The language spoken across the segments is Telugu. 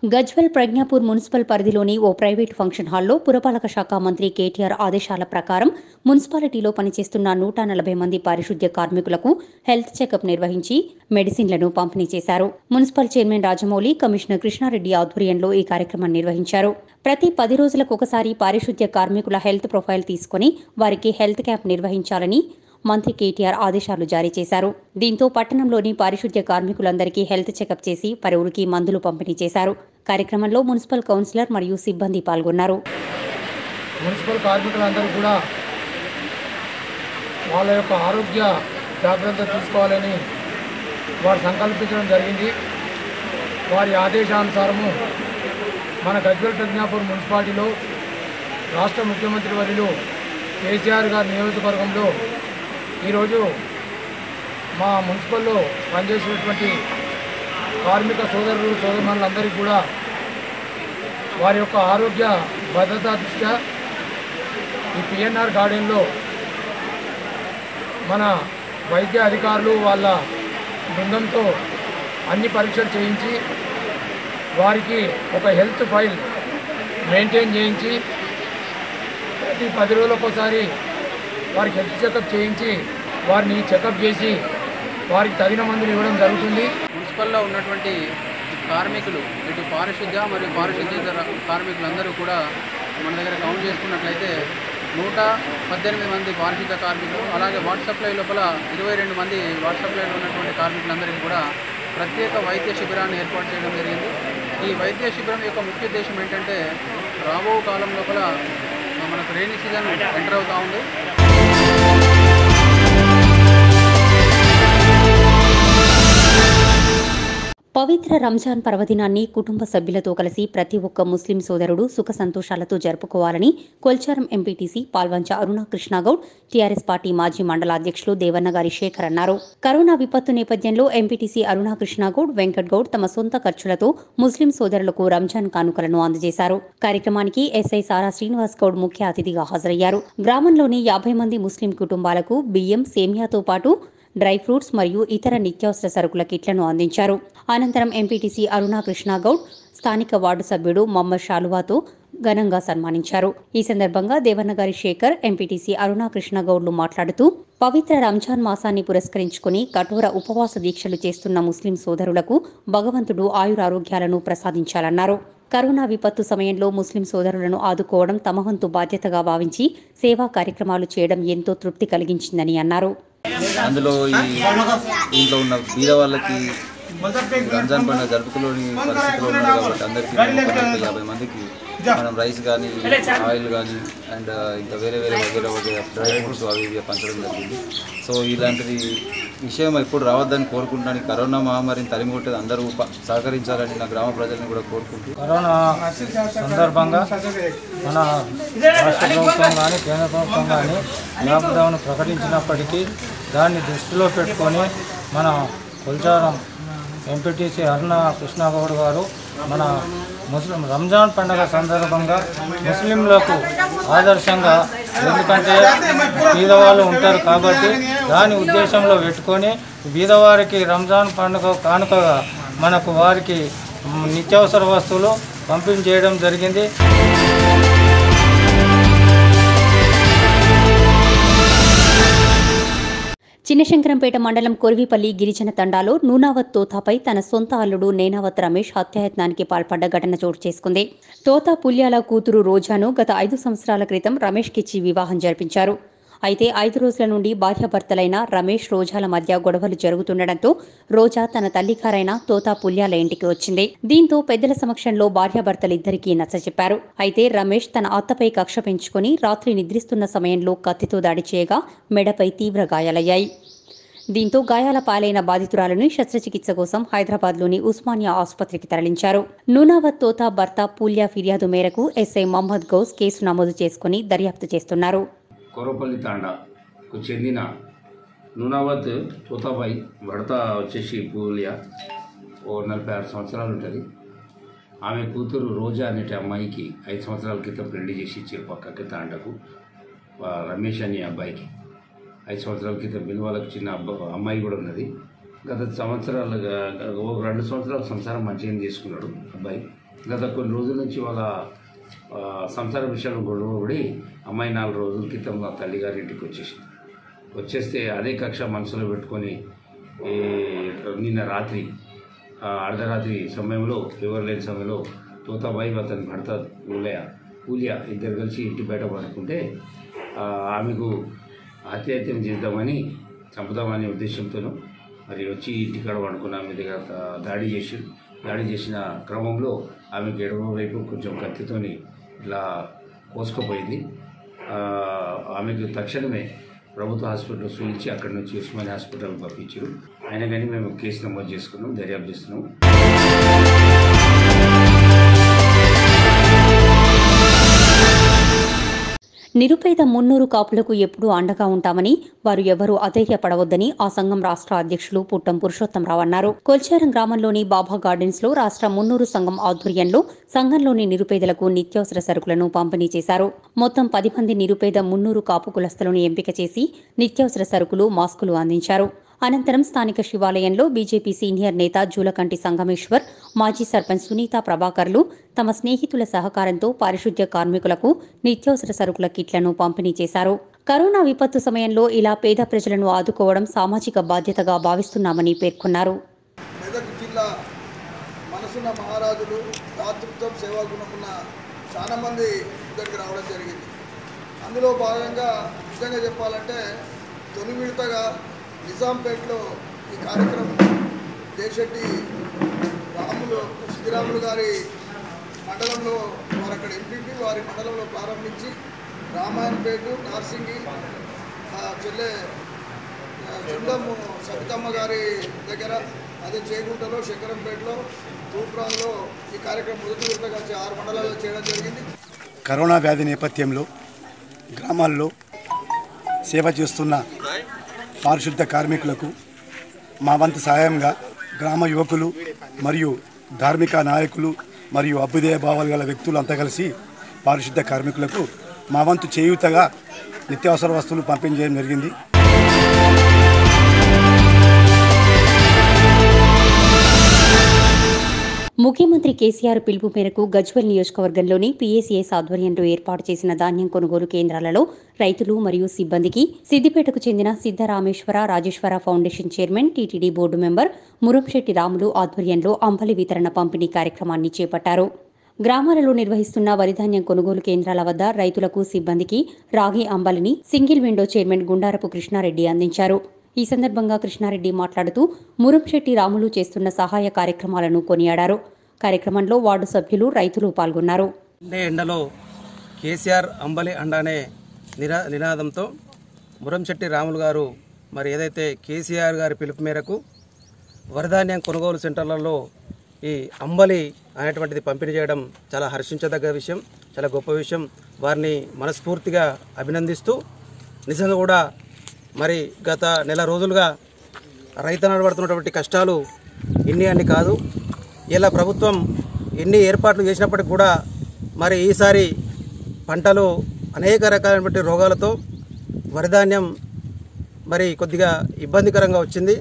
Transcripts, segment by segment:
గజ్వెల్ ప్రజ్ఞాపూర్ మున్సిపల్ పరిధిలోని ఓ ప్రైవేటు ఫంక్షన్ హాల్లో పురపాలక శాఖ మంత్రి కేటీఆర్ ఆదేశాల ప్రకారం మున్సిపాలిటీలో పనిచేస్తున్న నూట నలభై మంది పారిశుద్ధ్య కార్మికులకు హెల్త్ చెకప్ నిర్వహించి మెడిసిన్లను పంపిణీ చేశారు municipal chairman Rajamouli commissioner Krishnareddy ఆధ్వర్యంలో ఈ కార్యక్రమాన్ని నిర్వహించారు ప్రతి పది రోజులకు ఒకసారి పారిశుద్ధ్య కార్మికుల హెల్త్ ప్రొఫైల్ తీసుకుని వారికి హెల్త్ క్యాంప్ నిర్వహించాలని మంత్రి కేటీఆర్ ఆదేశాలు జారీ చేశారు దీంతో పట్టణంలోని పారిశుద్ధ్య కార్మికులందరికీ హెల్త్ చెకప్ చేసి పలువురికి మందులు పంపిణీ చేశారు కార్యక్రమంలో మున్సిపల్ కౌన్సిలర్ మరియు సిబ్బంది పాల్గొన్నారు మున్సిపల్ కార్మికులందరూ కూడా వాళ్ళ యొక్క ఆరోగ్య జాగ్రత్త తీసుకోవాలని వారు సంకల్పించడం జరిగింది వారి ఆదేశానుసారము మన గజ్వెల్ ప్రజ్ఞాపూర్ మున్సిపాలిటీలో రాష్ట్ర ముఖ్యమంత్రి వర్యులు కేసీఆర్ గారి నియోజకవర్గంలో ఈరోజు మా మున్సిపల్లో పనిచేసినటువంటి కార్మిక సోదరులు సోదరులందరికీ కూడా వారి యొక్క ఆరోగ్య భద్రతా దృష్ట్యా ఈ పిఎన్ఆర్ గార్డెన్లో మన వైద్య అధికారులు వాళ్ళ బృందంతో అన్ని పరీక్షలు చేయించి వారికి ఒక హెల్త్ ఫైల్ మెయింటైన్ చేయించి ప్రతి పది రోజులకు ఒకసారి వారికి హెల్త్ చెకప్ చేయించి వారిని చెకప్ చేసి వారికి తగిన మందులు ఇవ్వడం జరుగుతుంది మున్సిపల్లో ఉన్నటువంటి కార్మికులు ఇటు పారిశుద్ధ్య మరియు పారిశుద్ధ్యేతర కార్మికులందరూ కూడా మన దగ్గర కౌంట్ చేసుకున్నట్లయితే నూట పద్దెనిమిది మంది పారిశుద్ధ్య కార్మికులు అలాగే వాట్సాప్ లైవ్ లోపల ఇరవై రెండు మంది వాట్సాప్ లైవ్లో ఉన్నటువంటి కార్మికులందరికీ కూడా ప్రత్యేక వైద్య శిబిరాన్ని ఏర్పాటు చేయడం జరిగింది ఈ వైద్య శిబిరం యొక్క ముఖ్య ఉద్దేశం ఏంటంటే రాబో కాలం లోపల మనకు రైనీ సీజన్ ఎంటర్ అవుతూ ఉంది పవిత్ర రంజాన్ పర్వదినాన్ని కుటుంబ సభ్యులతో కలిసి ప్రతి ఒక్క ముస్లిం సోదరుడు సుఖ సంతోషాలతో జరుపుకోవాలని Kolcharam MPTC Palvancha Aruna Krishnagoud TRS party మాజీ మండల అధ్యక్షులు దేవన్నగారి శేఖర్ అన్నారు కరోనా విపత్తు నేపథ్యంలో ఎంపీటీసీ అరుణ కృష్ణగౌడ్ వెంకట్ గౌడ్ తమ సొంత ఖర్చులతో ముస్లిం సోదరులకు రంజాన్ కానుకలను అందజేశారు కార్యక్రమానికి ఎస్ఐ సారా శ్రీనివాస్ గౌడ్ ముఖ్య అతిథిగా హాజరయ్యారు గ్రామంలోని యాభై మంది ముస్లిం కుటుంబాలకు బియ్యం సేమియాతో పాటు డ్రై ఫ్రూట్స్ మరియు ఇతర నిత్యావసర సరుకుల కిట్లను అందించారు అనంతరం ఎంపీటీసీ అరుణా కృష్ణగౌడ్ స్థానిక వార్డు సభ్యుడు మహమ్మద్ షాలువాతో ఘనంగా సన్మానించారు ఈ సందర్భంగా దేవన్నగారి శేఖర్ ఎంపీటీసీ అరుణా కృష్ణగౌడ్లు మాట్లాడుతూ పవిత్ర రంజాన్ మాసాన్ని పురస్కరించుకుని కఠోర ఉపవాస దీక్షలు చేస్తున్న ముస్లిం సోదరులకు భగవంతుడు ఆయురారోగ్యాలను ప్రసాదించాలన్నారు కరోనా విపత్తు సమయంలో ముస్లిం సోదరులను ఆదుకోవడం తమ వంతు బాధ్యతగా భావించి సేవా కార్యక్రమాలు చేయడం ఎంతో తృప్తి కలిగించిందని అన్నారు అందులో ఈ దీంట్లో ఉన్న బీద వాళ్ళకి రంజాన్ పండుగ జరుపుకోలేని పరిస్థితిలో ఉన్నారు కాబట్టి అందరికీ ఒక నలభై యాభై మందికి మనం రైస్ కానీ ఆయిల్ కానీ అండ్ ఇంకా వేరే వేరే వగేరే వగేరే డ్రై ఫ్రూట్స్ అవి ఇవి పంచడం జరిగింది సో ఇలాంటిది విషయం ఎప్పుడు రావద్దని కోరుకుంటున్నాను ఈ కరోనా మహమ్మారిని తరిమికొట్టేది అందరూ ప- సహకరించాలని నా గ్రామ ప్రజల్ని కూడా కోరుకుంటూ కరోనా సందర్భంగా మన రాష్ట్ర ప్రభుత్వం కానీ కేంద్ర ప్రభుత్వం కానీ లాక్డౌన్ ప్రకటించినప్పటికీ దాన్ని దృష్టిలో పెట్టుకొని మన కొల్చారం ఎంపీటీసీ అరుణ కృష్ణగౌడ్ గారు మన ముస్లిం రంజాన్ పండుగ సందర్భంగా ముస్లింలకు ఆదర్శంగా ఎందుకంటే బీదవాళ్ళు ఉంటారు కాబట్టి దాని ఉద్దేశంలో పెట్టుకొని బీదవారికి రంజాన్ పండుగ కానుకగా మనకు వారికి మ్, నిత్యావసర వస్తువులు పంపిణీ చేయడం జరిగింది చిన్నశంకరంపేట మండలం కొరివిపల్లి గిరిజన తండాలో నూనావత్ తోతాపై తన సొంత అల్లుడు నేనావత్ రమేష్ హత్యాయత్నానికి పాల్పడ్డ ఘటన చోటు చేసుకుంది తోతా పుల్యాల కూతురు రోజాను గత ఐదు సంవత్సరాల క్రితం రమేష్కిచ్చి వివాహం జరిపించారు అయితే ఐదు రోజుల నుండి భార్యాభర్తలైన రమేష్ రోజాల మధ్య గొడవలు జరుగుతుండటంతో రోజా తన తల్లిగారైన తోతా పుల్యాల ఇంటికి వచ్చింది దీంతో పెద్దల సమక్షంలో భార్యాభర్తలిద్దరికీ నచ్చచెప్పారు అయితే రమేష్ తన అత్తపై కక్ష పెంచుకుని రాత్రి నిద్రిస్తున్న సమయంలో కత్తితో దాడి చేయగా మెడపై తీవ్ర గాయాలయ్యాయి దీంతో గాయాల పాలైన బాధితురాలను శస్త్రచికిత్స కోసం హైదరాబాద్లోని ఉస్మానియా ఆసుపత్రికి తరలించారు నూనావత్ తోతా భర్త పూల్యా ఫిర్యాదు మేరకు ఎస్ఐ మహమ్మద్ గౌస్ కేసు నమోదు చేసుకుని దర్యాప్తు చేస్తున్నారు కోరపల్లి తాండాకు చెందిన నూనావత్ తోతాబాయి భర్త వచ్చేసి పూలియా ఓ నలభై ఆరు సంవత్సరాలు ఉంటుంది ఆమె కూతురు రోజా అనేటి అమ్మాయికి ఐదు సంవత్సరాల క్రితం పెళ్లి చేసి ఇచ్చారు పక్కకి తాండకు ఆ రమేష్ అనే అబ్బాయికి ఐదు సంవత్సరాల క్రితం పిల్లల వాళ్ళకి చిన్న అబ్బా అమ్మాయి కూడా ఉన్నది గత సంవత్సరాలుగా ఒక రెండు సంవత్సరాల సంసారం మంచిగా చేసుకున్నాడు అబ్బాయి గత కొన్ని రోజుల నుంచి వాళ్ళ ఆ, సంసార విషయాలు గొడవపడి అమ్మాయి నాలుగు రోజుల క్రితం నా తల్లిగారి ఇంటికి వచ్చేసింది వచ్చేస్తే అదే కక్ష మనసులో పెట్టుకొని ఈ నిన్న రాత్రి ఆ, అర్ధరాత్రి సమయంలో ఎవరు లేని సమయంలో తోతాబాయి అతని భర్త ఊలయ ఊలియా ఇద్దరు కలిసి ఇంటి బయట పడుకుంటే ఆ, ఆమెకు హత్యాహత్యం చేద్దామని చంపుదామనే ఉద్దేశంతోనూ మరి వచ్చి ఇంటికాడ పడుకున్న ఆమె దగ్గర దా- దాడి చేసి దాడి చేసిన క్రమంలో ఆమెకు ఎడమ వైపు కొంచెం కత్తితోని ఇలా కోసుకుపోయింది ఆ, ఆమెకు తక్షణమే ప్రభుత్వ హాస్పిటల్ చూపించి అక్కడి నుంచి ఉస్మానియా హాస్పిటల్ పంపించారు అయినా కానీ మేము కేసు నమోదు చేసుకున్నాం దర్యాప్తు చేస్తున్నాం నిరుపేద మున్నూరు కాపులకు ఎప్పుడూ అండగా ఉంటామని వారు ఎవరూ అధైర్యపడవద్దని ఆ సంఘం రాష్ట్ర అధ్యక్షులు పుట్టం పురుషోత్తంరావు అన్నారు కొల్చారం గ్రామంలోని బాబా గార్డెన్స్ లో రాష్ట్ర మున్నూరు సంఘం ఆధ్వర్యంలో సంఘంలోని నిరుపేదలకు నిత్యావసర సరుకులను పంపిణీ చేశారు మొత్తం పది మంది నిరుపేద మున్నూరు కాపు కులస్తులను ఎంపిక చేసి నిత్యావసర సరుకులు మాస్కులు అందించారు అనంతరం స్థానిక శివాలయంలో బీజేపీ సీనియర్ నేత జూలకంటి సంగమేశ్వర్ మాజీ సర్పంచ్ సునీత ప్రభాకర్లు తమ స్నేహితుల సహకారంతో పారిశుద్ధ్య కార్మికులకు నిత్యావసర సరుకుల కిట్లను పంపిణీ చేశారు కరోనా విపత్తు సమయంలో ఇలా పేద ప్రజలను ఆదుకోవడం సామాజిక బాధ్యతగా భావిస్తున్నామని పేర్కొన్నారు మెదక్ జిల్లా మనసున్న మహారాజులు దాతృత్వం సేవాగుణమున్న చాలా మంది ఇక్కడికి రావడం జరిగింది అందులో భాగంగా నిజంగా చెప్పాలంటే తొలి విడతగా నిజాంపేటలో ఈ కార్యక్రమం దేశెట్టి రాములు శ్రీరాములు గారి మండలంలో వారు అక్కడ ఎంపీపీ వారి మండలంలో ప్రారంభించి రామాయణపేట నార్సింగి ఆ చెల్లె చుండము సబితమ్మ గారి దగ్గర అదే చేగుంటలో శంకరంపేటలో తూప్రాన్లో ఈ కార్యక్రమం మొదటి విడతగా చే- ఆరు మండలాల్లో చేయడం జరిగింది కరోనా వ్యాధి నేపథ్యంలో గ్రామాల్లో సేవ చేస్తున్న పారిశుద్ధ కార్మికులకు మా వంతు సహాయంగా గ్రామ యువకులు మరియు ధార్మిక నాయకులు మరియు అభ్యుదయ భావాలు గల వ్యక్తులు అంతా కలిసి పారిశుద్ధ కార్మికులకు మా వంతు చేయూతగా నిత్యావసర వస్తువులు పంపిణీ చేయడం జరిగింది ముఖ్యమంత్రి కేసీఆర్ పిలుపు మేరకు గజ్వెల్ నియోజకవర్గంలోని పీఏసీఎస్ ఆధ్వర్యంలో ఏర్పాటు చేసిన ధాన్యం కొనుగోలు కేంద్రాలలో రైతులు మరియు సిబ్బందికి సిద్దిపేటకు చెందిన Siddharameshwara Rajeshwara foundation chairman TTD board member Muramshetti Ramulu ఆధ్వర్యంలో అంబలి వితరణ పంపిణీ కార్యక్రమాన్ని చేపట్టారు గ్రామాలలో నిర్వహిస్తున్న వరిధాన్యం కొనుగోలు కేంద్రాల వద్ద రైతులకు సిబ్బందికి రాగి అంబలిని single window chairman Gundarapu Krishnareddy అందించారు ఈ సందర్భంగా కృష్ణారెడ్డి మాట్లాడుతూ మురంశెట్టి రాములు చేస్తున్న సహాయ కార్యక్రమాలను కొనియాడారు కార్యక్రమంలో వార్డు సభ్యులు రైతులు పాల్గొన్నారు ఉండే ఎండలో కేసీఆర్ అంబలి అండ అనే నిరా నినాదంతో మురంశెట్టి రాములు గారు మరి ఏదైతే కేసీఆర్ గారి పిలుపు మేరకు వరధాన్యం కొనుగోలు సెంటర్లలో ఈ అంబలి అనేటువంటిది పంపిణీ చేయడం చాలా హర్షించదగ్గ విషయం చాలా గొప్ప విషయం వారిని మనస్ఫూర్తిగా అభినందిస్తూ నిజంగా కూడా మరి గత నెల రోజులుగా రైతన్నలు పడుతున్నటువంటి కష్టాలు ఇన్ని అన్ని కాదు ఇలా ప్రభుత్వం ఎన్ని ఏర్పాట్లు చేసినప్పటికి కూడా మరి ఈసారి పంటలు అనేక రకాలైనటువంటి రోగాలతో వరిధాన్యం మరి కొద్దిగా ఇబ్బందికరంగా వచ్చింది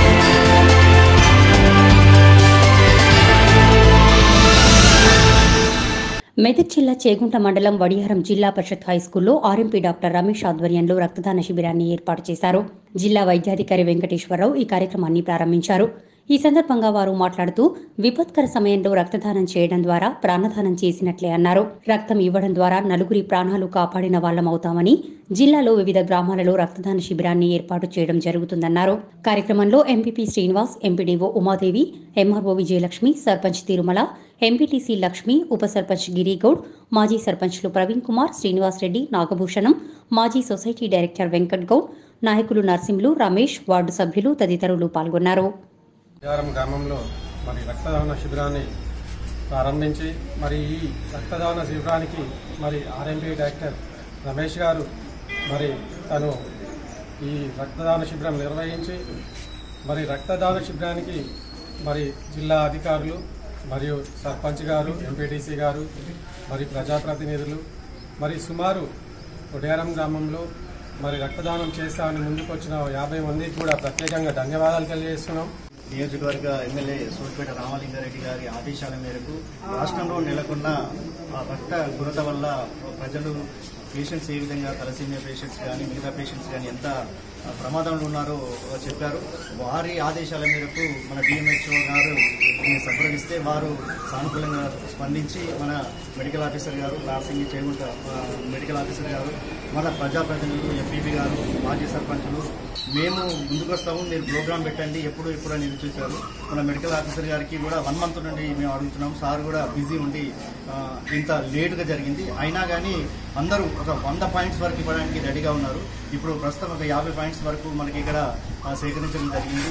మెదక్ జిల్లా చేగుంట మండలం వడియారం జిల్లా పరిషత్ హైస్కూల్లో ఆర్ఎంపీ డాక్టర్ రమేష్ ఆధ్వర్యంలో రక్తదాన శిబిరాన్ని ఏర్పాటు చేశారు జిల్లా వైద్యాధికారి వెంకటేశ్వరరావు ఈ కార్యక్రమాన్ని ప్రారంభించారు ఈ సందర్భంగా వారు మాట్లాడుతూ విపత్కర సమయంలో రక్తదానం చేయడం ద్వారా ప్రాణదానం చేసినట్లే అన్నారు రక్తం ఇవ్వడం ద్వారా నలుగురి ప్రాణాలు కాపాడిన వాళ్ళమవుతామని జిల్లాలో వివిధ గ్రామాలలో రక్తదాన శిబిరాన్ని ఏర్పాటు చేయడం జరుగుతుందన్నారు కార్యక్రమంలో MPP Srinivas MPDO Umadevi MRO Vijayalakshmi sarpanch Tirumala MPTC Lakshmi ఉప సర్పంచ్ గిరిగౌడ్ మాజీ సర్పంచ్లు ప్రవీణ్ కుమార్ శ్రీనివాస్ రెడ్డి నాగభూషణం మాజీ సొసైటీ డైరెక్టర్ వెంకట్ గౌడ్ నాయకులు నర్సింహులు రమేష్ వార్డు సభ్యులు తదితరులు పాల్గొన్నారు విహారం గ్రామంలో మరి రక్తదాన శిబిరాన్ని ప్రారంభించి మరి ఈ రక్తదాన శిబిరానికి మరి ఆర్ఎంపీ డైరెక్టర్ రమేష్ గారు మరి తను ఈ రక్తదాన శిబిరం నిర్వహించి మరి రక్తదాన శిబిరానికి మరి జిల్లా అధికారులు మరియు సర్పంచ్ గారు ఎంపీటీసీ గారు మరి ప్రజాప్రతినిధులు మరి సుమారు ఉడయారం గ్రామంలో మరి రక్తదానం చేస్తామని ముందుకు వచ్చిన యాభై మందికి కూడా ప్రత్యేకంగా ధన్యవాదాలు తెలియజేస్తున్నాం నియోజకవర్గ ఎమ్మెల్యే సూర్పేట రామలింగారెడ్డి గారి ఆదేశాల మేరకు రాష్ట్రంలో నెలకొన్న ఆ రక్త కొరత వల్ల ప్రజలు పేషెంట్స్ ఏ విధంగా తలసీమియా పేషెంట్స్ కానీ మిగతా పేషెంట్స్ కానీ ఎంత ఆ, ప్రమాదంలో ఉన్నారో చెప్పారు వారి ఆదేశాల మేరకు మన డిఎంహెచ్ఓ గారు దీన్ని సంప్రదిస్తే వారు సానుకూలంగా స్పందించి మన మెడికల్ ఆఫీసర్ గారు నార్సింగ్ చేగుంట ఆ, మెడికల్ ఆఫీసర్ గారు మన ప్రజాప్రతినిధులు ఎంపీపీ గారు మాజీ సర్పంచులు మేము ముందుకు వస్తాము మీరు ప్రోగ్రామ్ పెట్టండి ఎప్పుడు ఎప్పుడు అని ఎదురు చూశారు మన మెడికల్ ఆఫీసర్ గారికి కూడా వన్ మంత్ నుండి మేము అడుగుతున్నాం సార్ కూడా బిజీ ఉండి ఆ, ఇంత లేటుగా జరిగింది అయినా కానీ అందరూ ఒక వంద పాయింట్స్ వరకు ఇవ్వడానికి రెడీగా ఉన్నారు ఇప్పుడు ప్రస్తుతం ఒక యాభై పాయింట్స్ వరకు మనకి ఇక్కడ ఆ, సేకరించడం జరిగింది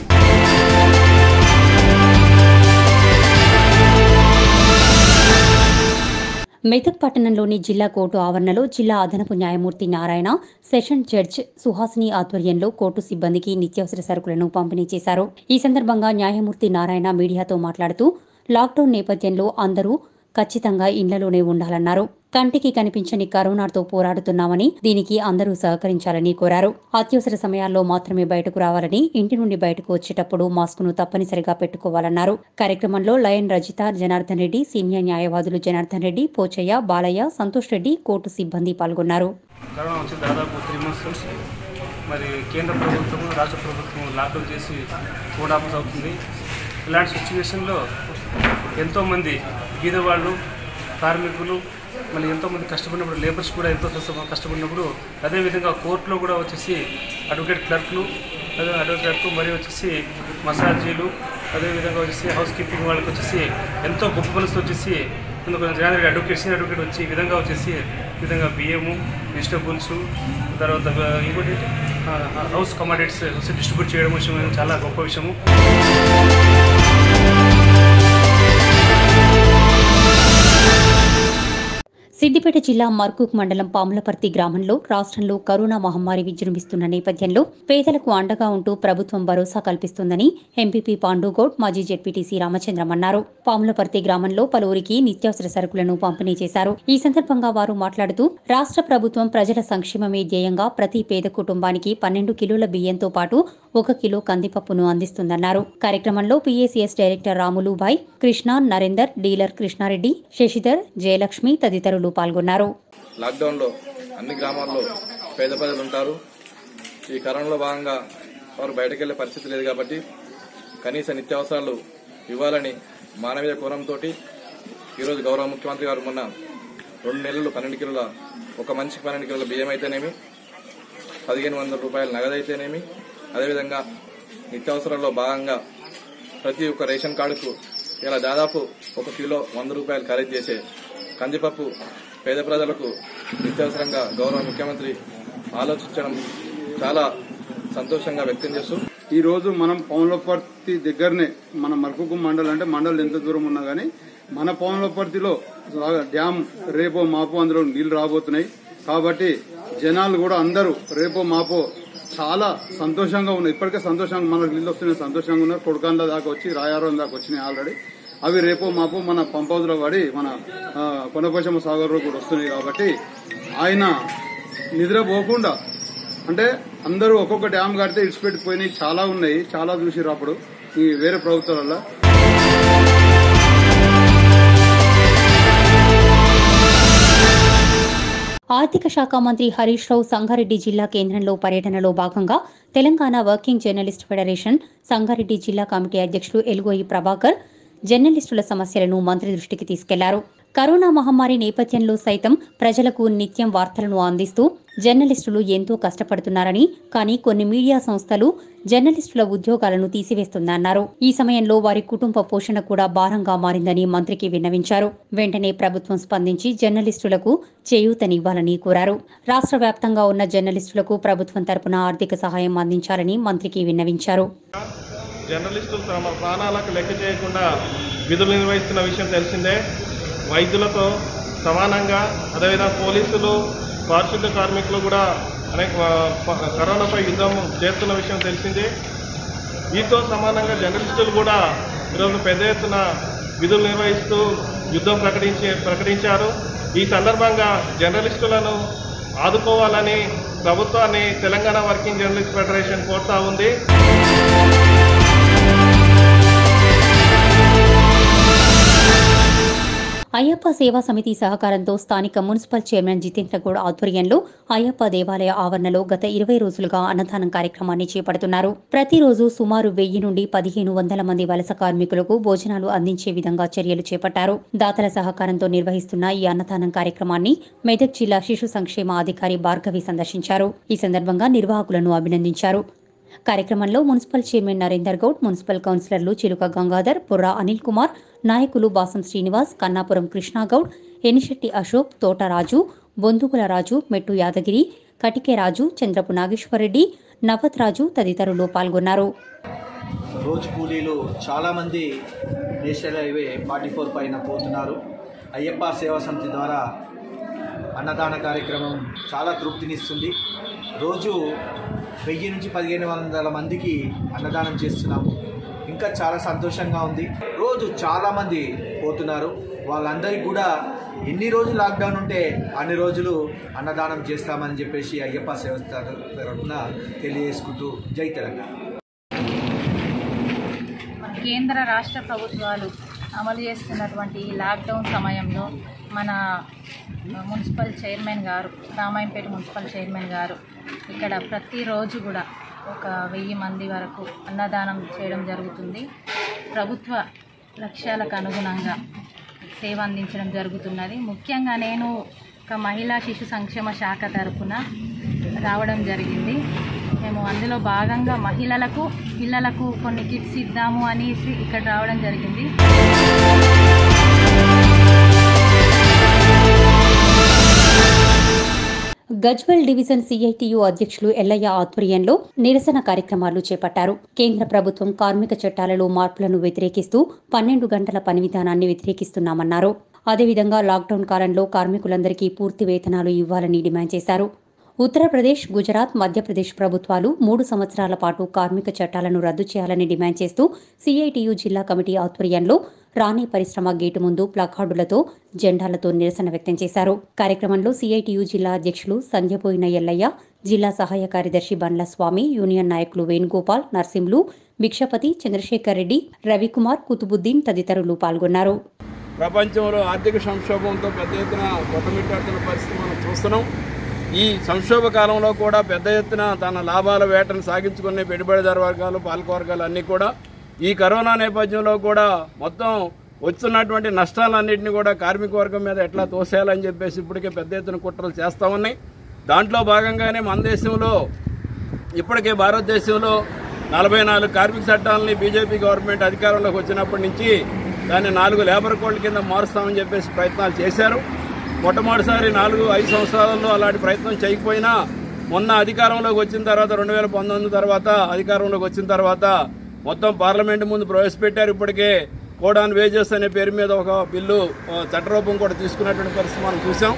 మెదక్ పట్టణంలోని జిల్లా కోర్టు ఆవరణలో జిల్లా అదనపు న్యాయమూర్తి నారాయణ సెషన్ జడ్జ్ సుహాసిని ఆధ్వర్యంలో కోర్టు సిబ్బందికి నిత్యావసర సరుకులను పంపిణీ చేశారు ఈ సందర్భంగా న్యాయమూర్తి నారాయణ మీడియాతో మాట్లాడుతూ లాక్డౌన్ నేపథ్యంలో అందరూ ఖచ్చితంగా ఇండ్లలోనే ఉండాలన్నారు కంటికి కనిపించని కరోనాతో పోరాడుతున్నామని దీనికి అందరూ సహకరించాలని కోరారు అత్యవసర సమయాల్లో మాత్రమే బయటకు రావాలని ఇంటి నుండి బయటకు వచ్చేటప్పుడు మాస్కును తప్పనిసరిగా పెట్టుకోవాలన్నారు కార్యక్రమంలో లయన్ రజిత జనార్దన్ రెడ్డి సీనియర్ న్యాయవాదులు జనార్దన్ రెడ్డి పోచయ్య బాలయ్య సంతోష్ రెడ్డి కోర్టు సిబ్బంది పాల్గొన్నారు కరోనా వచ్చి దాదాపు త్రీ మంత్స్ నుంచి మరి కేంద్ర ప్రభుత్వం రాష్ట్ర ప్రభుత్వం లాక్డౌన్ చేసి ఫోర్ హాఫ్స్ అవుతుంది ఇలాంటి సిచ్యువేషన్లో ఎంతోమంది బీదవాళ్ళు కార్మికులు మళ్ళీ ఎంతోమంది కష్టపడినప్పుడు లేబర్స్ కూడా ఎంతో కష్ట- కష్టపడినప్పుడు అదేవిధంగా కోర్టులో కూడా వచ్చేసి అడ్వకేట్ క్లర్క్లు అదే అడ్వకేట్ క్లర్క్ మరియు వచ్చేసి మసాజీలు అదేవిధంగా వచ్చేసి హౌస్ కీపింగ్ వాళ్ళకి వచ్చేసి ఎంతో గొప్ప పరిస్థితి వచ్చేసి ఎందుకు జనానికి అడ్వకేట్ సీనియర్ అడ్వకేట్ వచ్చి ఈ విధంగా వచ్చేసి ఈ విధంగా బియ్యము వెజిటబుల్స్ తర్వాత ఇంకోటి ఏంటి? ఆ, ఆ, హౌస్ కమాడిటీస్ వచ్చి డిస్ట్రిబ్యూట్ చేయడం విషయం చాలా గొప్ప విషయము సిద్దిపేట జిల్లా మర్కూక్ మండలం పాములపర్తి గ్రామంలో రాష్ట్రంలో కరోనా మహమ్మారి విజృంభిస్తున్న నేపథ్యంలో పేదలకు అండగా ఉంటూ ప్రభుత్వం భరోసా కల్పిస్తుందని ఎంపీపీ పాండుగౌడ్ మాజీ జెడ్పీటీసీ రామచంద్రం అన్నారు పాములపర్తి గ్రామంలో పలువురికి నిత్యావసర సరుకులను పంపిణీ చేశారు ఈ సందర్భంగా వారు మాట్లాడుతూ రాష్ట్ర ప్రభుత్వం ప్రజల సంక్షేమమే ధ్యేయంగా ప్రతి పేద కుటుంబానికి పన్నెండు కిలోల బియ్యంతో పాటు ఒక కిలో కందిపప్పును అందిస్తుందన్నారు కార్యక్రమంలో PACS director Ramulubai Krishna Narender dealer Krishnareddy Sasidhar Jayalakshmi తదితరులు పాల్గొన్నారు లాక్డౌన్లో అన్ని గ్రామాల్లో పేద ప్రజలు ఉంటారు ఈ కరోనాలో భాగంగా వారు బయటకు వెళ్లే పరిస్థితి లేదు కాబట్టి కనీస నిత్యావసరాలు ఇవ్వాలని మానవీయ కోణంతో ఈరోజు గౌరవ ముఖ్యమంత్రి గారు మొన్న రెండు నెలలు పన్నెండు కిలోల ఒక మనిషికి పన్నెండు కిలోల బియ్యం అయితేనేమి పదిహేను వందల రూపాయల నగదు అయితేనేమి అదేవిధంగా నిత్యావసరాల్లో భాగంగా ప్రతి ఒక్క రేషన్ కార్డుకు ఇలా దాదాపు ఒక కిలో వంద రూపాయలు ఖరీదు చేసే కందిపప్పు పేద ప్రజలకు నిత్యావసరంగా గౌరవ ముఖ్యమంత్రి ఆలోచించడం చాలా సంతోషంగా వ్యక్తం చేస్తూ ఈ రోజు మనం పౌన్లపర్తి దగ్గరనే మన మరకుకు మండలం అంటే మండలం ఎంత దూరం ఉన్నా గానీ మన పౌన్లపర్తిలో డ్యామ్ రేపో మాపో అందులో నీళ్లు రాబోతున్నాయి కాబట్టి జనాలు కూడా అందరూ రేపో మాపో చాలా సంతోషంగా ఉన్నాయి ఇప్పటికే సంతోషంగా మనకు నీళ్ళు వస్తున్నాయి సంతోషంగా ఉన్నారు కొడుకాండ్ల దాకా వచ్చి రాయారం దాకా వచ్చినాయి ఆల్రెడీ అవి రేపో మాపో మన పంప్ హౌస్ లో పడి మన ఆ, కొండపోశమ్మ సాగర్ లో కూడా వస్తున్నాయి కాబట్టి ఆయన నిద్రపోకుండా అంటే అందరూ ఒక్కొక్క డ్యామ్ కడితే ఇడిచిపెట్టిపోయినాయి చాలా ఉన్నాయి చాలా చూసిర్రు అప్పుడు ఈ వేరే ప్రభుత్వాలలో ఆర్థిక శాఖ మంత్రి హరీష్ రావు సంగారెడ్డి జిల్లా కేంద్రంలో పర్యటనలో భాగంగా Telangana working journalist federation Sangareddy జిల్లా కమిటీ అధ్యక్షులు ఎలుగోయి ప్రభాకర్ జర్నలిస్టుల సమస్యలను మంత్రి దృష్టికి తీసుకెళ్లారు కరోనా మహమ్మారి నేపథ్యంలో సైతం ప్రజలకు నిత్యం వార్తలను అందిస్తూ జర్నలిస్టులు ఎంతో కష్టపడుతున్నారని కానీ కొన్ని మీడియా సంస్థలు జర్నలిస్టుల ఉద్యోగాలను తీసివేస్తుందన్నారు ఈ సమయంలో వారి కుటుంబ పోషణ కూడా భారంగా మారిందని మంత్రికి విన్నవించారు వెంటనే ప్రభుత్వం స్పందించి జర్నలిస్టులకు చేయూతనివ్వాలని కోరారు రాష్ట్ర వ్యాప్తంగా ఉన్న జర్నలిస్టులకు ప్రభుత్వం తరపున ఆర్థిక సహాయం అందించాలని మంత్రికి విన్నవించారు జర్నలిస్టులు తమ ప్రాణాలకు లెక్క చేయకుండా విధులు నిర్వహిస్తున్న విషయం తెలిసిందే వైద్యులతో సమానంగా అదేవిధంగా పోలీసులు పారిశుద్ధ కార్మికులు కూడా అనేక ఆ, ప- కరోనాపై యుద్ధం చేస్తున్న విషయం తెలిసిందే వీటితో సమానంగా జర్నలిస్టులు కూడా ఈరోజు పెద్ద ఎత్తున విధులు నిర్వహిస్తూ యుద్ధం ప్రకటించి ప్రకటించారు ఈ సందర్భంగా జర్నలిస్టులను ఆదుకోవాలని ప్రభుత్వాన్ని తెలంగాణ వర్కింగ్ జర్నలిస్ట్ ఫెడరేషన్ కోరుతా ఉంది అయ్యప్ప సేవా సమితి సహకారంతో స్థానిక మున్సిపల్ చైర్మన్ జితేంద్ర గౌడ్ ఆధ్వర్యంలో అయ్యప్ప దేవాలయ ఆవరణలో గత ఇరవై రోజులుగా అన్నదానం కార్యక్రమాన్ని చేపడుతున్నారు ప్రతిరోజు సుమారు వెయ్యి నుండి పదిహేను వందల మంది వలస కార్మికులకు భోజనాలు అందించే విధంగా చర్యలు చేపట్టారు దాతల సహకారంతో నిర్వహిస్తున్న ఈ అన్నదానం కార్యక్రమాన్ని మెదక్ జిల్లా శిశు సంక్షేమ అధికారి భార్గవి సందర్శించారు ఈ సందర్భంగా నిర్వాహకులను అభినందించారు కార్యక్రమంలో municipal chairman Narender Goud municipal కౌన్సిలర్లు చిలుక గంగాధర్ పుర్రా అనిల్ కుమార్ నాయకులు బాసం శ్రీనివాస్ కన్నాపురం కృష్ణాగౌడ్ ఎనిశెట్టి అశోక్ తోటరాజు బొందుగుల రాజు మెట్టు యాదగిరి కటికే రాజు చంద్రపు నాగేశ్వరరెడ్డి నవత్ రాజు తదితరులు పాల్గొన్నారు రోజు కూలీలు చాలామంది నేషనల్ హైవే ఫార్టీ ఫోర్ పైన పోతున్నారు అయ్యప్ప సేవా సమితి ద్వారా అన్నదాన కార్యక్రమం చాలా తృప్తినిస్తుంది రోజు వెయ్యి నుంచి పదిహేను వందల మందికి అన్నదానం చేస్తున్నాము ఇంకా చాలా సంతోషంగా ఉంది రోజు చాలామంది పోతున్నారు వాళ్ళందరికీ కూడా ఎన్ని రోజులు లాక్డౌన్ ఉంటే అన్ని రోజులు అన్నదానం చేస్తామని చెప్పేసి అయ్యప్ప సేవ తరఫున తెలియజేసుకుంటూ జై తెలంగాణ కేంద్ర రాష్ట్ర ప్రభుత్వాలు అమలు చేస్తున్నటువంటి ఈ లాక్డౌన్ సమయంలో మన మున్సిపల్ చైర్మన్ గారు రామాయంపేట మున్సిపల్ చైర్మన్ గారు ఇక్కడ ప్రతిరోజు కూడా ఒక వెయ్యి మంది వరకు అన్నదానం చేయడం జరుగుతుంది ప్రభుత్వ లక్ష్యాలకు అనుగుణంగా సేవ అందించడం జరుగుతున్నది ముఖ్యంగా నేను ఒక మహిళా శిశు సంక్షేమ శాఖ తరఫున రావడం జరిగింది మేము అందులో భాగంగా మహిళలకు పిల్లలకు కొన్ని కిట్స్ ఇద్దాము అనేసి ఇక్కడ రావడం జరిగింది గజ్వెల్ డివిజన్ సిఐటియు అధ్యక్షులు ఎల్లయ్య ఆధ్వర్యంలో నిరసన కార్యక్రమాలు చేపట్టారు కేంద్ర ప్రభుత్వం కార్మిక చట్టాలలో మార్పులను వ్యతిరేకిస్తూ పన్నెండు గంటల పని విధానాన్ని వ్యతిరేకిస్తున్నామన్నారు అదేవిధంగా లాక్డౌన్ కాలంలో కార్మికులందరికీ పూర్తి వేతనాలు ఇవ్వాలని డిమాండ్ చేశారు ఉత్తరప్రదేశ్ గుజరాత్ మధ్యప్రదేశ్ ప్రభుత్వాలు మూడు సంవత్సరాల పాటు కార్మిక చట్టాలను రద్దు చేయాలని డిమాండ్ చేస్తూ సిఐటియు జిల్లా కమిటీ ఆధ్వర్యంలో రాణి పరిశ్రమ గేటు ముందు ప్లకార్డులతో జెండాలతో నిరసన వ్యక్తం చేశారు కార్యక్రమంలో సిఐటియు జిల్లా అధ్యక్షులు సంధ్యపోయిన ఎల్లయ్య జిల్లా సహాయ కార్యదర్శి బండ్ల స్వామి యూనియన్ నాయకులు వేణుగోపాల్ నర్సింలు భిక్షపతి చంద్రశేఖర్ రెడ్డి రవికుమార్ కుతుబుద్దీన్ తదితరులు పాల్గొన్నారు ప్రపంచంలో ఆర్థిక సంక్షోభంతో పెద్ద ఎత్తున కొట్టమిట్టాడుతున్న పరిస్థితి మనం చూస్తున్నాం ఈ సంక్షోభ కాలంలో కూడా పెద్ద ఎత్తున తన లాభాల వేటను సాగించుకునే పెట్టుబడిదారు వర్గాలు పాలక వర్గాలు అన్నీ కూడా ఈ కరోనా నేపథ్యంలో కూడా మొత్తం వస్తున్నటువంటి నష్టాలన్నింటినీ కూడా కార్మిక వర్గం మీద ఎట్లా తోసేయాలని చెప్పేసి ఇప్పటికే పెద్ద ఎత్తున కుట్రలు చేస్తూ ఉన్నాయి దాంట్లో భాగంగానే మన దేశంలో ఇప్పటికే భారతదేశంలో నలభై నాలుగు కార్మిక చట్టాలని బీజేపీ గవర్నమెంట్ అధికారంలోకి వచ్చినప్పటి నుంచి దాన్ని నాలుగు లేబర్ కోడ్ల కింద మారుస్తామని చెప్పేసి ప్రయత్నాలు చేశారు మొట్టమొదటిసారి నాలుగు ఐదు సంవత్సరాలలో అలాంటి ప్రయత్నం చేయకపోయినా మొన్న అధికారంలోకి వచ్చిన తర్వాత రెండు వేల పంతొమ్మిది తర్వాత అధికారంలోకి వచ్చిన తర్వాత మొత్తం పార్లమెంట్ ముందు ప్రవేశపెట్టారు ఇప్పటికే కోడ్ ఆన్ వేజెస్ అనే పేరు మీద ఒక బిల్లు ఆ, చట్టరూపం కూడా తీసుకున్నటువంటి పరిస్థితి మనం చూసాం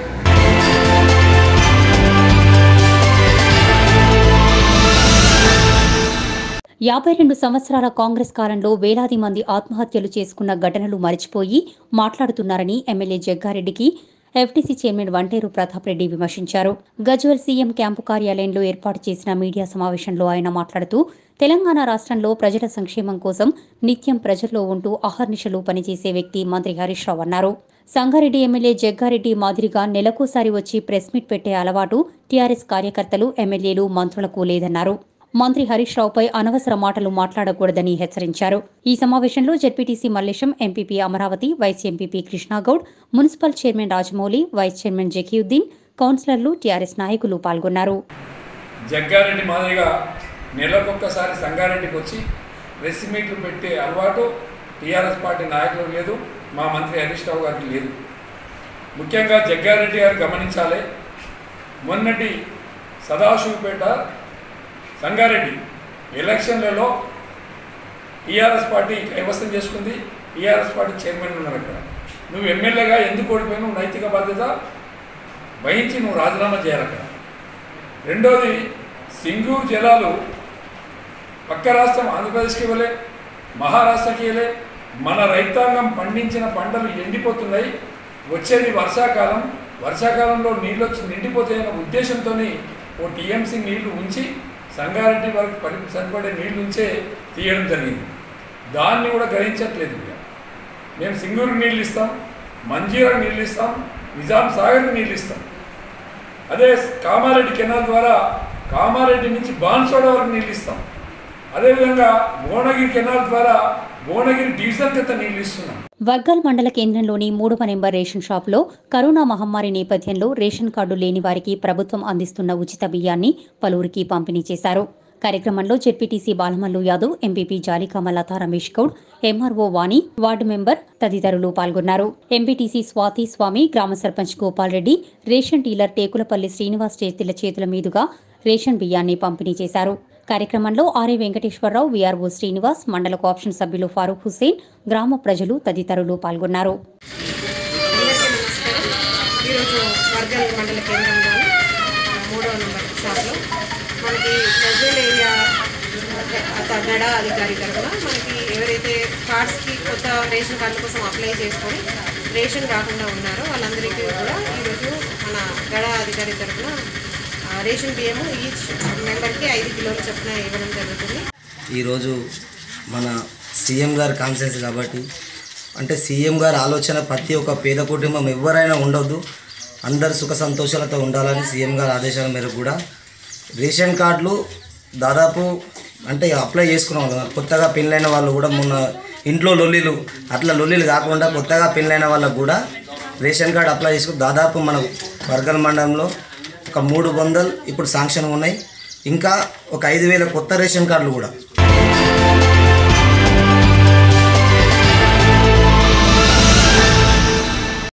యాభై రెండు సంవత్సరాల కాంగ్రెస్ కాలంలో వేలాది మంది ఆత్మహత్యలు చేసుకున్న ఘటనలు మరిచిపోయి మాట్లాడుతున్నారని ఎమ్మెల్యే జగ్గారెడ్డికి ఎఫ్టీసీ చైర్మన్ వంటేరు ప్రతాప్ రెడ్డి విమర్శించారు గజ్వల్ సీఎం క్యాంపు కార్యాలయంలో ఏర్పాటు చేసిన మీడియా సమావేశంలో ఆయన మాట్లాడుతూ తెలంగాణ రాష్ట్రంలో ప్రజల సంక్షేమం కోసం నిత్యం ప్రజల్లో ఉంటూ అహర్నిశలు పనిచేసే వ్యక్తి మంత్రి హరీష్ రావు అన్నారు సంగారెడ్డి ఎమ్మెల్యే జగ్గారెడ్డి మాదిరిగా నెలకోసారి వచ్చి ప్రెస్ మీట్ పెట్టే అలవాటు టీఆర్ఎస్ కార్యకర్తలు ఎమ్మెల్యేలు మంత్రులకు లేదన్నారు మంత్రి హరీష్ రావుపై అనవసర మాటలు మాట్లాడకూడదని హెచ్చరించారు ఈ సమావేశంలో ZPTC Mallesham MPP Amaravathi vice MPP Krishnagoud municipal chairman Rajamouli vice chairman Zakiuddin కౌన్సిలర్లు టీఆర్ఎస్ నాయకులు పాల్గొన్నారు జగ్గారెడ్డి మాదిరిగా నెలకొక్కసారి సంగారెడ్డికి వచ్చి ప్రెస్ మీట్లు పెట్టే అలవాటు టీఆర్ఎస్ పార్టీ నాయకులకు లేదు మా మంత్రి హరీష్ రావు గారికి లేదు ముఖ్యంగా జగ్గారెడ్డి గారు గమనించాలి మొన్నటి సదాశివపేట సంగారెడ్డి ఎలక్షన్లలో టీఆర్ఎస్ పార్టీ కైవసం చేసుకుంది టీఆర్ఎస్ పార్టీ చైర్మన్ ఉన్నారు అక్కడ నువ్వు ఎమ్మెల్యేగా ఎందుకు ఓడిపోయినావు నైతిక బాధ్యత వహించి నువ్వు రాజీనామా చేయాలి అక్కడ రెండోది సింగూరు జలాలు పక్క రాష్ట్రం ఆంధ్రప్రదేశ్కి ఇవ్వలే మహారాష్ట్రకి ఇవ్వలే మన రైతాంగం పండించిన పంటలు ఎండిపోతున్నాయి వచ్చేది వర్షాకాలం వర్షాకాలంలో నీళ్ళు వచ్చి నిండిపోతాయన్న ఉద్దేశంతో ఓ టీఎంసీ నీళ్లు ఉంచి సంగారెడ్డి వరకు పరి సరిపడే నీళ్లు ఉంచే తీయడం జరిగింది దాన్ని కూడా గ్రహించట్లేదు ఇక మేము సింగూరు నీళ్ళు ఇస్తాం మంజీరాకు నీళ్ళు ఇస్తాం నిజాం సాగర్కి నీళ్ళు ఇస్తాం అదే కామారెడ్డి కెనాల్ ద్వారా కామారెడ్డి నుంచి బాన్సోడ వరకు నీళ్ళు ఇస్తాం అదేవిధంగా భువనగిరి కెనాల్ ద్వారా భువనగిరి డివిజన్ కింద నీళ్ళు ఇస్తున్నాం వర్గల్ మండల కేంద్రంలోని మూడవ నెంబర్ రేషన్ షాపులో కరోనా మహమ్మారి నేపథ్యంలో రేషన్ కార్డు లేని వారికి ప్రభుత్వం అందిస్తున్న ఉచిత బియ్యాన్ని పలువురికి పంపిణీ చేశారు కార్యక్రమంలో ZPTC Balamallu Yadav MPP Jalikama Latha Ramesh Goud MRO Vani ward member తదితరులు పాల్గొన్నారు ఎంపీటీసీ స్వాతి స్వామి గ్రామ సర్పంచ్ గోపాల్ రెడ్డి రేషన్ డీలర్ టేకులపల్లి శ్రీనివాస్ చేతిల చేతుల మీదుగా రేషన్ బియ్యాన్ని పంపిణీ చేశారు కార్యక్రమంలో ఆర్ఏ వెంకటేశ్వరరావు వీఆర్ఓ శ్రీనివాస్ మండల కోఆప్షన్ సభ్యులు ఫారూక్ హుస్సేన్ గ్రామ ప్రజలు తదితరులు పాల్గొన్నారు ఈరోజు వర్గల్ మండల కేంద్రంలోని మూడవ నంబర్ షాప్లో మనకి గజ్వేల్ ఏరియా అత- గడ అధికారి తరఫున మనకి ఎవరైతే కార్డ్స్కి కొత్త రేషన్ కార్డుల కోసం అప్లై చేసుకొని రేషన్ రాకుండా ఉన్నారో వాళ్ళందరికీ కూడా ఈరోజు మన గడ అధికారి తరఫున ఆ, రేషన్ బియ్యము ఈచ్ మెంబర్కి ఐదు కిలోలు చొప్పున ఇవ్వడం జరుగుతుంది ఈరోజు మన సీఎం గారి కాన్సెన్స్ కాబట్టి అంటే సీఎం గారి ఆలోచన ప్రతి ఒక్క పేద కుటుంబం ఎవరైనా ఉండొద్దు అందరు సుఖ సంతోషాలతో ఉండాలని సీఎం గారి ఆదేశాల మేరకు కూడా రేషన్ కార్డులు దాదాపు అంటే అప్లై చేసుకున్న వాళ్ళు కొత్తగా పెళ్ళైన వాళ్ళు కూడా మొన్న ఇంట్లో లొల్లిలు అట్లా లొల్లిలు కాకుండా కొత్తగా పెళ్ళైన వాళ్ళకు కూడా రేషన్ కార్డు అప్లై చేసుకుని దాదాపు మన వర్గల్ మండలంలో ఒక మూడు వందలు ఇప్పుడు శాంక్షన్ ఉన్నాయి ఇంకా ఒక ఐదు వేల కొత్త రేషన్ కార్డులు కూడా